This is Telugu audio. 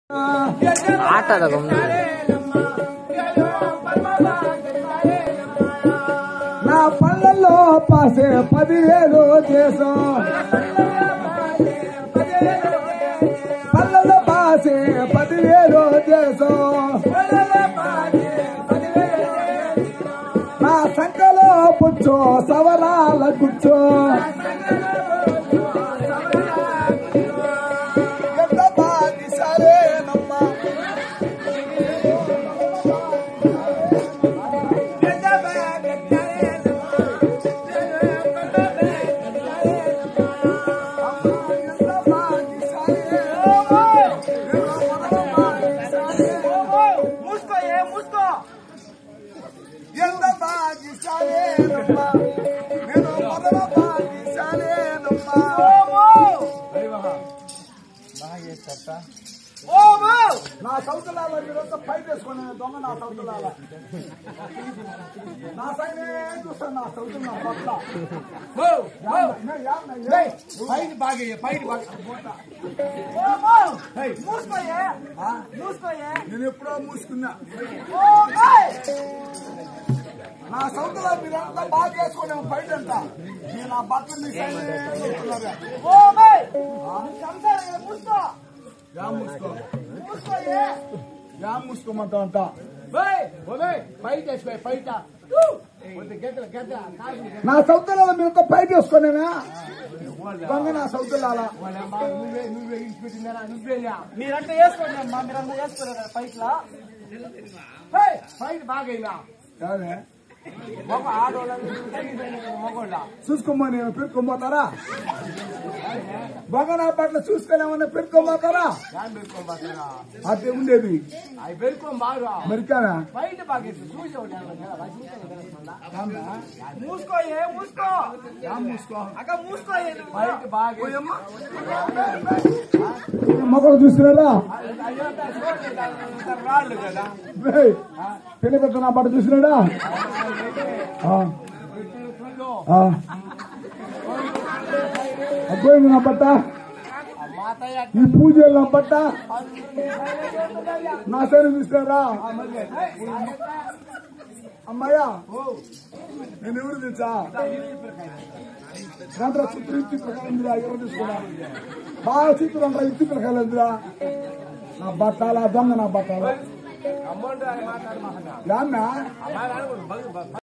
ఆట నా పళ్ళల్లో పాసే పదివేలు దేశం పళ్ళల్లో పాసే పదివేలు దేశం నా సంకలో పుచ్చో సవరాల గుచ్చో ఎంత బాధిసారేనమ్మా ఎంత బాధిసారేనమ్మా ఎంత బాధిసారేనమ్మా నేను మొదల బాధిసారేనమ్మా నా సౌతులాల మీరంతా ఫైట్ వేసుకుని దొంగ నా సౌతులాల నా సైనే చూస్తాను నా సౌతులు నా పట్ల పైన బాగా పైన బాగా నేను ఎప్పుడో మూసుకున్నా నా సౌతులా మీరంతా బాగా వేసుకుని ఫైట్ అంట నేను ఆ బట్టలు మీ సైనే చూస్తున్నారా? యా మూసుకో యా మూసుకోమంటా అంట పైట వేసిపోయి పైట గెద్దల గెద్దల నా సౌతులాల మీరంతా ఫైట్ వేసుకునేనా దొంగ నా సౌతులాల నువ్వే నువ్వే ఇంటి పెట్టిందరా నువ్వేనా మీరంతా వేసుకోండి అమ్మా మీరంతా వేసుకోలేదు కదా పైట్లా పైన బాగా యాదే? ఒక ఆడోళ్ళ మగోళ్ళ చూసుకోమని నేను పెరుకోబోతారా బొంగ నా పట్ల చూసుకోలేమని పెరుకోబోతారా దాన్ని పెట్టుకోబోతున్నా అదే ఉండేది అవి పెట్టుకోం బాగా మరికానా బయట బాగా చూసేవాళ్ళు మూసుకోయే మూసుకో మూసుకో అక్క మూసుకోయే నువ్వు. బయట బాగా మొక్కలు చూసినారా రాళ్ళు కదా ఏయ్, పెళ్లి పెద్ద నా పట్ట చూసినాడా ఆ, ఆ. అబ్బోయింది నా పట్ట మాతయ్య ఈ పూజలు నా పట్ట నా సైన్ చూసినారా అమ్మాయ్యా నేను ఎవరు తెలుసా దాంట్లో చిత్ర ఇత్తి ప్రకారం ఉందిరా ఎవరు తీసుకున్నా బాగా చిత్రం అంటారా ఇత్తి ప్రకారం ఉందిరా నా బట్టాల దొంగ నా బట్టాల అమౌంట్ మాట్లాడు మాట్లాడు యాన్నా అమ్మాయి